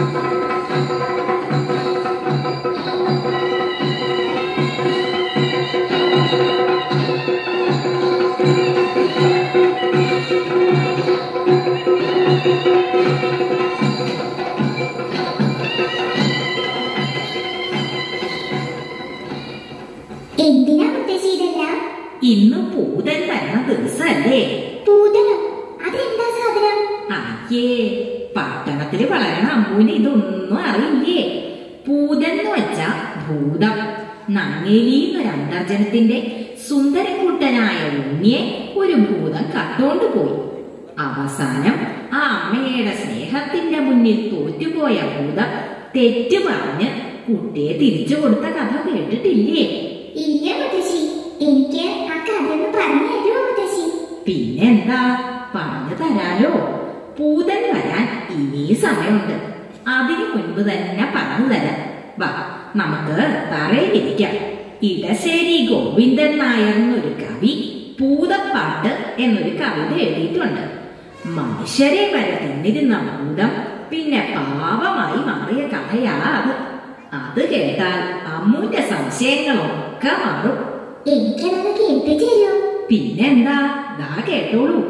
എന്തിനാ മുത്തശ്ശി ഇതെല്ലാം ഇന്ന് പൂതൻ വരണ ദിവസമല്ലേ പൂതനം അതെന്താ സാധനം അയ്യേ പട്ടണത്തില് വളരണ അമ്മൂന് ഇതൊന്നും അറിയില്ലേ പൂതൻ എന്ന് വെച്ചാ ഭൂതം നങ്ങേലി എന്നൊരു അന്തർജനത്തിന്റെ സുന്ദരക്കുട്ടനായ ഉണ്ണിയെ ഒരു ഭൂതം കട്ടോണ്ട് പോയി അവസാനം ആ അമ്മയുടെ സ്നേഹത്തിന്റെ മുന്നിൽ തോറ്റുപോയ ഭൂതം തെറ്റ് പറഞ്ഞ് കുട്ടിയെ തിരിച്ചു കൊടുത്ത കഥ കേട്ടിട്ടില്ലേ ഇല്ല മുത്തശ്ശി എനിക്ക് ആ കഥ ഒന്ന് പറഞ്ഞു തരുമോ മുത്തശ്ശി പിന്നെന്താ പറഞ്ഞു തരാലോ പൂതൻ വരാൻ ഇനി സമയമുണ്ട് അതിനു മുൻപ് തന്നെ പറഞ്ഞു തരാം വാ നമുക്ക് തറയിലിരിക്കാം ഇടശ്ശേരി ഗോവിന്ദൻ നായർ എന്നൊരു കവി പൂതപ്പാട്ട് എന്നൊരു കവിത എഴുതിയിട്ടുണ്ട് മനുഷ്യരെ വരെ തിന്നിരുന്ന ഭൂതം പിന്നെ പാവമായി മാറിയ കഥയാ അത് അത് കേട്ടാൽ അമ്മൂന്റെ സംശയങ്ങളൊക്കെ മാറും എനിക്കതൊന്ന് കേട്ടു തരുമോ പിന്നെന്താ ദാ കേട്ടോളൂ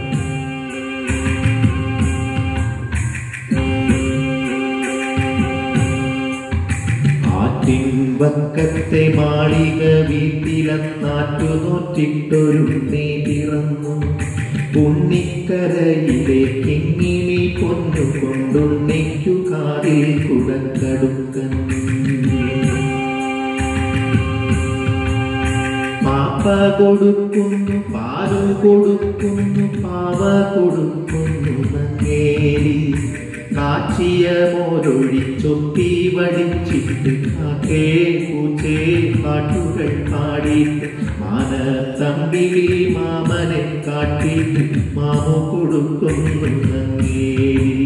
ആറ്റിൻവക്കത്തെ മാളിക വീട്ടിലെന്നാറ്റു നോറ്റിട്ടൊരുണ്ണി പിറന്നു ഉണ്ണിക്കരയിലെ കിങ്ങിണി പൊന്നു കൊണ്ടുണ്ണിക്കു കാതിൽ കുടക്കടുക്കൻ പാപ്പ കൊടുക്കുന്നു പാല് കൊടുക്കുന്നു പാവ കൊടുക്കുന്നു നങ്ങേരി കാച്ചിയ മോരൊഴിച്ചൊത്തി വടിച്ചിട്ട് കാക്കേ പൂച്ചേ പാട്ടുകൾ പാടിയിട്ട് മാന തമ്പിളി മാമനെ കാട്ടിയിട്ട് മാമു കൊടുക്കുന്നു നങ്ങേരി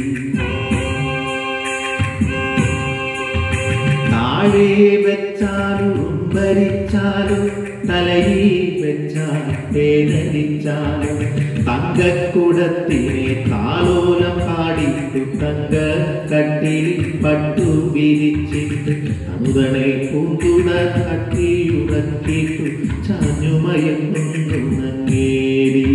താഴെ വെച്ചാലും ഭരിച്ചാലും തലയിൽ വെച്ചാൽ വേദനിച്ചാലും തങ്കക്കുടത്തിനെ താലോലം പാടിത്തു തങ്ക കട്ടിൽ പട്ടു വിരിച്ചിട്ട് അമുതനെ പൂന്തുട തട്ടിയുറക്കിട്ടു ചാഞ്ഞുമയക്കുന്നു നങ്ങേരി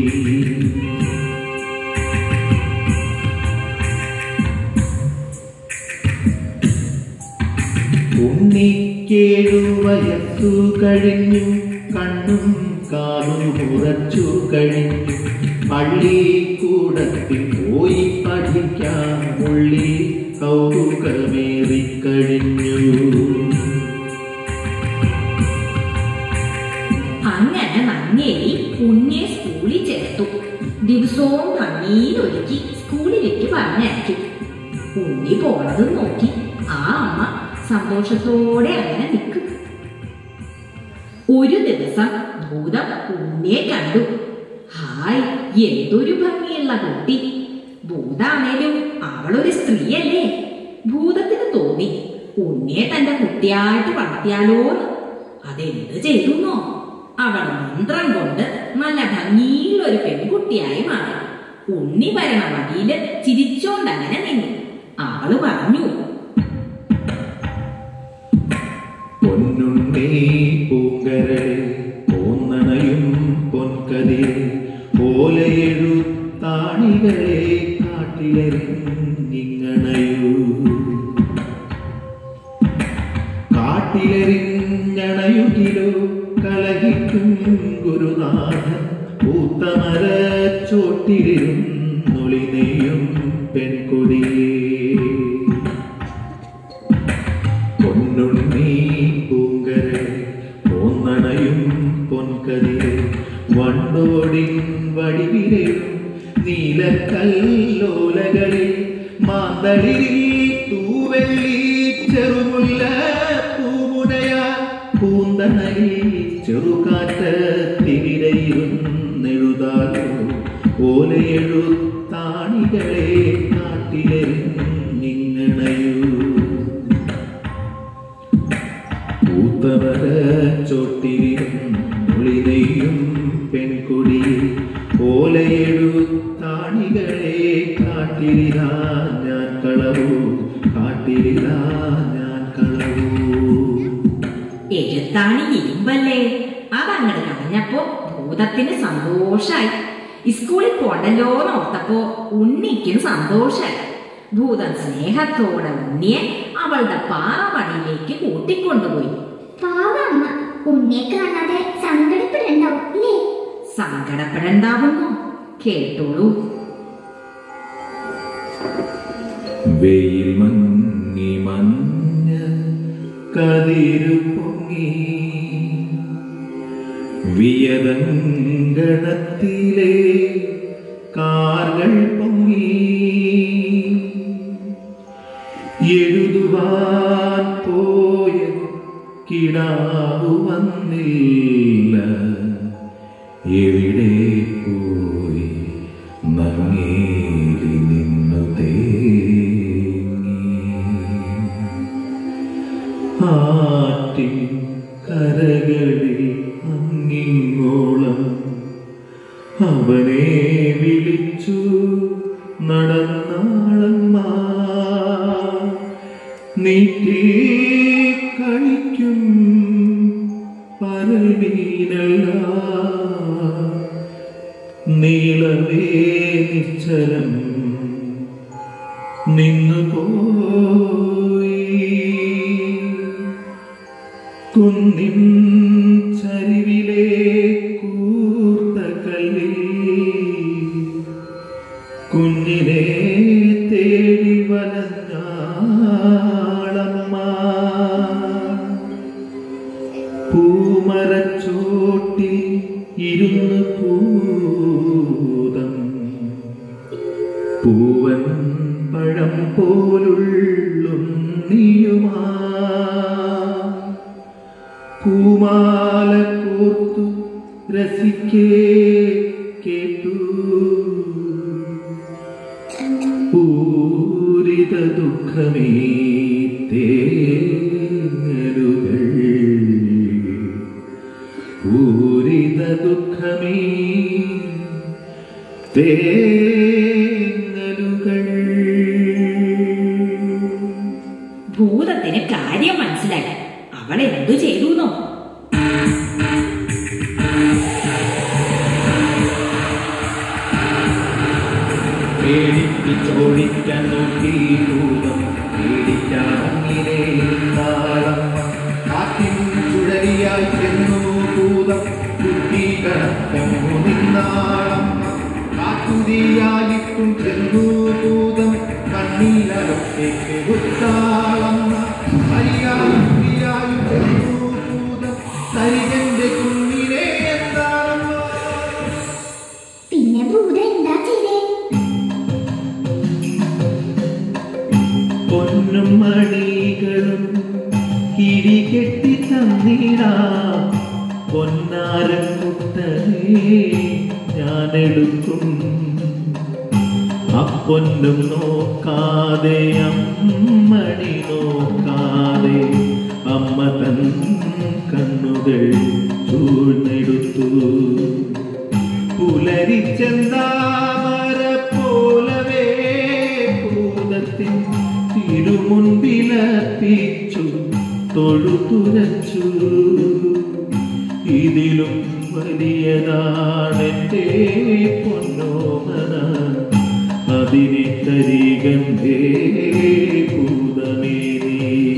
ഉണ്ണിക്കേഴു വയസ്സു കഴിഞ്ഞു കണ്ണും കാലും ഉറച്ചു കഴിഞ്ഞു പള്ളിക്കൂടത്തിൽ പോയി പഠിക്കാൻ ഉള്ളി കൗതുകമേറിക്കഴിഞ്ഞു അങ്ങനെ നങ്ങേലി ഉണ്ണിയെ സ്കൂളിൽ ചേർത്തു ദിവസവും ഭംഗിയിലൊരുക്കി സ്കൂളിലേക്ക് പറഞ്ഞയച്ചു ഉണ്ണി പോണതും നോക്കി ആ അമ്മ സന്തോഷത്തോടെ അങ്ങനെ നിൽക്കും ഒരു ദിവസം ഭൂതം ഉണ്ണിയെ കണ്ടു ഹായ് എന്തൊരു ഭംഗിയുള്ള കുട്ടി ഭൂതാണേലും അവളൊരു സ്ത്രീയല്ലേ ഭൂതത്തിന് തോന്നി ഉണ്ണിയെ തന്റെ കുട്ടിയായിട്ട് വളർത്തിയാലോന്ന് അതെന്ത് ചെയ്തുന്നോ അവൾ മന്ത്രം കൊണ്ട് നല്ല ഭംഗിയുള്ള ഒരു പെൺകുട്ടിയായി മാറി ഉണ്ണി വരണ വഴിയില് ചിരിച്ചോണ്ടങ്ങനെ നിന്നു അവള് പറഞ്ഞു പൊന്നുണ്ണി പൂങ്കരൾ പോന്നണയും പൊൻകതിർ പോലെഴുത്താണികളെ കാട്ടിലെറിഞ്ഞിങ്ങണയൂ കാട്ടിലെറിഞ്ഞണയുകിലോ കലഹിക്കും ഗുരുനാഥൻ പൂത്തമര ചോട്ടിലിരുന്നൊളിനെയും പെൺകൊടിയേ പൊന്നുണ്ണി പൂങ്കരൾ പോന്നണയും പൊൻകതിരെ വണ്ടോടിൻ വടിവിരയും നീലക്കല്ലോലകളിൽ മാന്തളിൽ തൂവെള്ളി ചെറുമുല്ല പൂമുനയ പൂന്തണലിൽ ചെറുകാറ്റത്തിവിരയിരുന്നെഴുതാലോ ഓലയെഴുത്താണികളെ നാട്ടിലെറിഞ്ഞിങ്ങണയൂ പൂത്തവര ചോട്ടിലും ഒളിനെയും പെൺകുടി ഓലയെഴുത്താണികളെ കാട്ടിലിതാ ഞാൻ കളവു നാട്ടിലില്ല ഞാൻ കളവൂ എഴുത്താണി ഇരുമ്പല്ലേ അതങ്ങട് കളഞ്ഞപ്പോ ഭൂതത്തിന് സന്തോഷായി സ്കൂളിൽ പോണ്ടല്ലോ ഓർത്തപ്പോ ഉണ്ണിക്കും സന്തോഷായി ഭൂതം സ്നേഹത്തോടെ ഉണ്ണിയെ അവളുടെ പാറമണിയിലേക്ക് കൂട്ടിക്കൊണ്ടുപോയി പാവ അമ്മ ഉണ്ണിയെ കാണാതെ സങ്കടപ്പെടണ്ടാവും ഇല്ലേ സങ്കടപ്പെടണ്ടാവുന്നു കേട്ടോളൂ വെയിൽ മങ്ങി മഞ്ഞ കതിരു പൊങ്ങി വിയതങ്കണത്തിലെ കാർകൾ പൊങ്ങി എഴുതുവാൻ പോയ കിടാവു വന്നില്ല എവിടെ പോയി നങ്ങേലി നിന്നു തേങ്ങി ആറ്റിൻ കരകളിൽ അങ്ങിങ്ങോളം അവനെ വിളിച്ചു നടന്നാളമ്മ നീട്ടി കളിക്കും പരമീനല്ല നീളമേ നിശ്ചലം നിന്നു പോയി കുന്നിൻ ചരിവിലെ കൂർത്ത കല്ലിൽ കുഞ്ഞിനെ തേടി വലഞ്ഞാളമ്മ പൂമരച്ചോട്ടിൽ ഇരുന്ന് പൂതം പൂവൻ പഴം പോലുള്ളുണ്ണിയുമാ പൂമാല കോർത്തു രസിക്കേ കേട്ടു പൂരിത ദുഃഖമേ തേങ്ങലുകൾ പൂരിത ദുഃഖമേ തേങ്ങലുകൾ ഭൂതത്തിന് കാര്യം മനസ്സിലായി അവൾ എന്തു ചെയ്തുന്നോ പേടിപ്പിച്ചോടിക്കാൻ നോക്കി ഭൂതം പേടിക്കാറങ്ങിനെ താളമ്മ കാറ്റിൻ ചുഴലിയായി ചെന്നു ഭൂതം കുത്തി കടന്നു നിന്നാളമ്മ കാത്തുതിയായിട്ടും ചെന്നു ഭൂതം കണ്ണീരൊക്കെ കുത്താളമ്മ അറിയാതിയായി ചെന്നു ഭൂതം തരികന്റെ കുഞ്ഞിനെ എന്താളമ്മ പിന്നെ ഭൂത എന്താ ചെയ്തേ പൊന്നും മണികളും കിഴികെട്ടി തന്നിടാ പൊന്നാരക്കുട്ടനെ ഞാനെടുക്കും അപ്പൊന്നും നോക്കാതെ അമ്മണി നോക്കാതെ അമ്മ തൻ കണ്ണുകൾ ചൂഴ്ന്നെടുത്തു പുലരിച്ചെന്താമര പോലവേ ഭൂതത്തിൻ തിരുമുൻപിലർപ്പിച്ചു തൊഴുതുരച്ചു ഇതിലും വലിയതാണെന്റെ പൊന്നോമന അതിനെ തരികണ്ടേ ഭൂതമേ നീ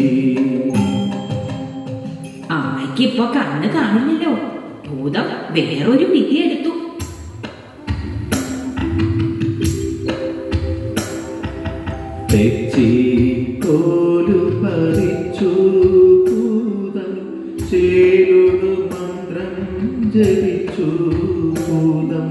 അമ്മയ്ക്കിപ്പോ കണ്ണ് കാണില്ലല്ലോ ഭൂതം വേറൊരു വിധി എടുത്തു തെച്ചി കോലു പറിച്ചു ഭൂതം ചേലൊടു മന്ത്രം ജപിച്ചു ഭൂതം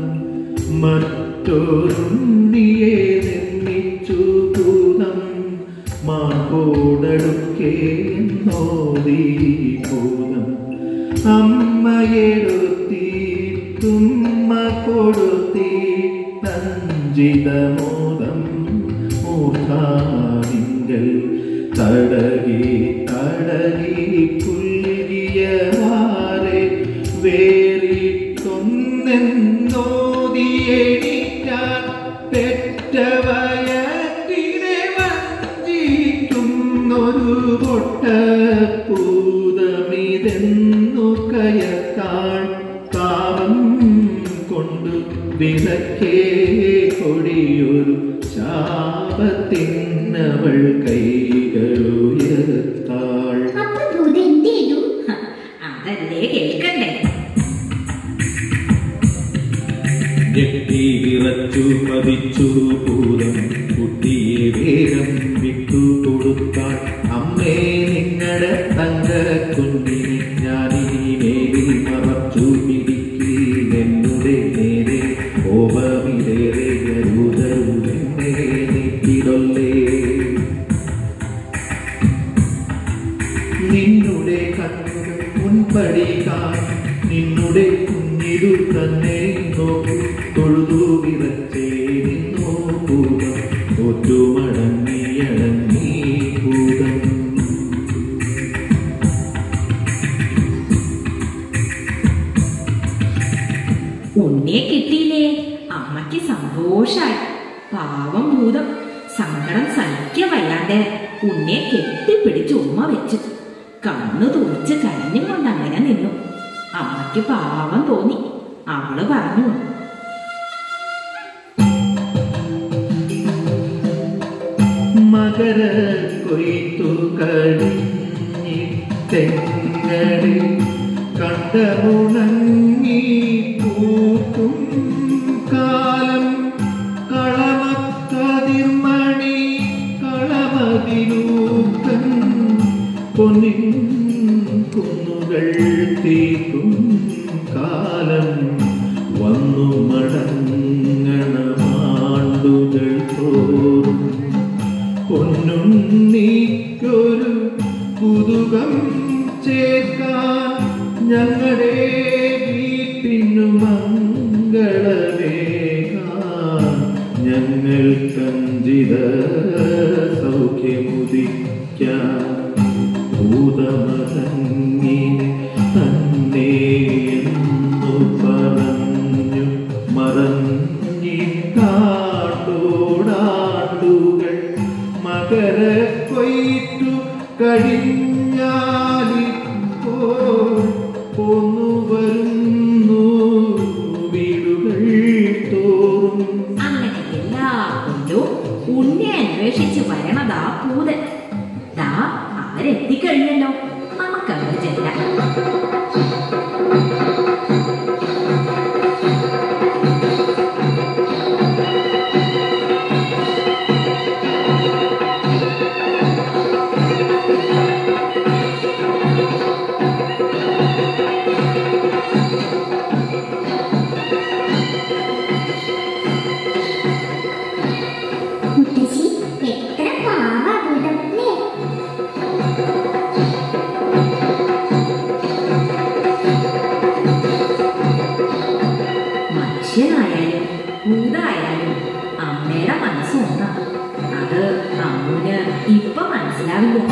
മറ്റൊരുണ്ണിയെ നിർമ്മിച്ചു ഭൂതം മാക്കോടടുക്കേ നോദി ഭൂതം അമ്മയെടുത്തി തുമ്മ കൊടുത്തി തഞ്ചിതമോദം മൂർധാവിങ്കൽ തടകി തടകി പുൽകിയവാറെ വേറിട്ടൊന്നെന്നോദിയെണിക്കാൻ പെറ്റവയറ്റിനെ വഞ്ചിക്കും സഖേ കൊടിയൊരു ശാപത്തിനവൾ കൈകളുയർത്താൾ അപ്പൊ ഭൂത എന്ത് ചെയ്തു ഹ, അതല്ലേ കേൾക്കണ്ടേ ഞെട്ടി വിറച്ചു പതിച്ചു ഭൂതം കുട്ടിയെ വേഗം വിട്ടു കൊടുത്താൾ അമ്മേ നിങ്ങളുടെ തങ്ക കുഞ്ഞിനെ ഞാനിനി മേലിൽ മറച്ചു പിടിക്കില്ലെന്നുടെ നേരെ കോപമിലേറെ കരുതരുമെന്നെ നീട്ടിടൊല്ലേ നിന്നുടെ കണ്ണുകൾ മുൻപടി കാണും നിന്നുടെ കുഞ്ഞിരു തന്നെ നോക്കൂ തൊഴുതു വിറച്ചേ നിന്നോ ഭൂതം തോറ്റു മടങ്ങിയടങ്ങി ഭൂതം ഉണ്ണിയെ കിട്ടിയില്ലേ അമ്മയ്ക്ക് സന്തോഷായി പാവം ഭൂതം സങ്കടം സഹിക്കാൻ വയ്യാണ്ട് ഉണ്ണിയെ കെട്ടിപ്പിടിച്ച് ഉമ്മ വെച്ചു കണ്ണു തുറച്ച് കരഞ്ഞും കൊണ്ട് അങ്ങനെ നിന്നു അമ്മയ്ക്ക് പാവം തോന്നി അവള് പറഞ്ഞു മകര കൊയ്ത്തു കഴിഞ്ഞിട്ടെങ്ങടെ കണ്ടമുണങ്ങി പൂക്കും കാലം കളമക്കതിർമണി കളമതിരൂക്കൻ പൊന്നിൻ കുന്നുകൾ തീക്കും കാലം വന്നു മടങ്ങണമാണ്ടുകൾ തോറും പൊന്നുണ്ണിക്കൊരു കുതുകം ചേർക്കാൻ ഞങ്ങളുടെ വീട്ടിനു മംഗളമേകാൻ ഞങ്ങൾ കഞ്ചിത സൗഖ്യമുദിക്കാൻ ഭൂതമതങ്ങി തന്നെ എന്നു പറഞ്ഞു മറഞ്ഞിട്ടാണ്ടോടാണ്ടുകൾ മകര കൊയ്ത്തു കഴിഞ്ഞാലിപ്പോൾ പോന്നു വരുന്നു വീടുകൾ തോറും അങ്ങനെ എല്ലാ കൊണ്ടും ഉണ്ണിയെ അന്വേഷിച്ച് വരണതാ പൂതൻ ദാ അവരെത്തിക്കഴിഞ്ഞല്ലോ നമുക്കവർ ചെല്ലാം മുത്തശ്ശി എത്ര പാവാ ഭൂതം അല്ലേ മനുഷ്യനായാലും ഭൂതായാലും അമ്മയുടെ മനസ്സ് ഒന്നാ അത് അമ്മുന് ഇപ്പൊ മനസ്സിലാവില്ല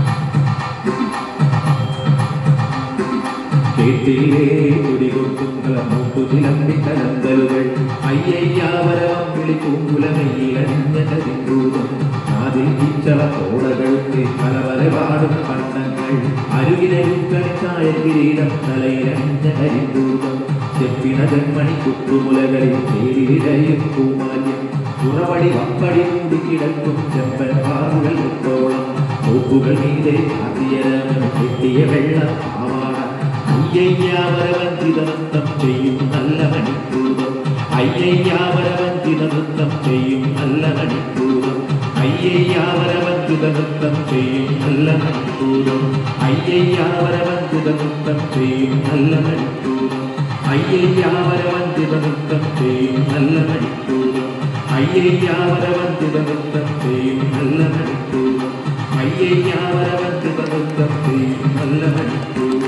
കേട്ടില്ലേ കുടികൊട്ടും കലമൂക്കു ചിലമ്പി കലന്തലുകൾ അയ്യയ്യാവരവം വിളിപ്പൂങ്കുലമയിലഞ്ഞ കരിമ്പൂതം അതിൽ ഇച്ചള തോടകൾക്ക് കലവരപാടും പണ്ടങ്ങൾ അരുകിലും കളിച്ചായ കിരീടം തലയിലഞ്ഞ കരിമ്പൂതം ചെപ്പിന ജന്മണി കുത്തുമുലകളിൽ തേരിലയും പൂമാല്യം ഉറവടി വപ്പടി മൂടി കിടക്കും ചെമ്പൻ പാറുകൾ ഒട്ടോളം തോപ്പുകൾ മീതെ അതിയരമൻ കെട്ടിയ വെള്ള പാവാട അയ്യയ്യാവരവഞ്ചിത നൃത്തം ചെയ്യും നല്ല മണിക്കൂറും അയ്യയ്യാവരവഞ്ചിത നൃത്തം ചെയ്യും നല്ല മണിക്കൂറും അയ്യയ്യാവരവഞ്ചിത നൃത്തം ചെയ്യും നല്ല മണിക്കൂറും അയ്യയ്യാവരവഞ്ചിത നൃത്തം ചെയ്യും നല്ല മണിക്കൂറും അയ്യയ്യാവരവഞ്ചിത നൃത്തം ചെയ്യും നല്ല മണിക്കൂറും അയ്യയ്യാവരവഞ്ചിത നൃത്തം ചെയ്യും നല്ല മണിക്കൂറും അയ്യയ്യാവരവഞ്ചിത നൃത്തം ചെയ്യും നല്ല മണിക്കൂറും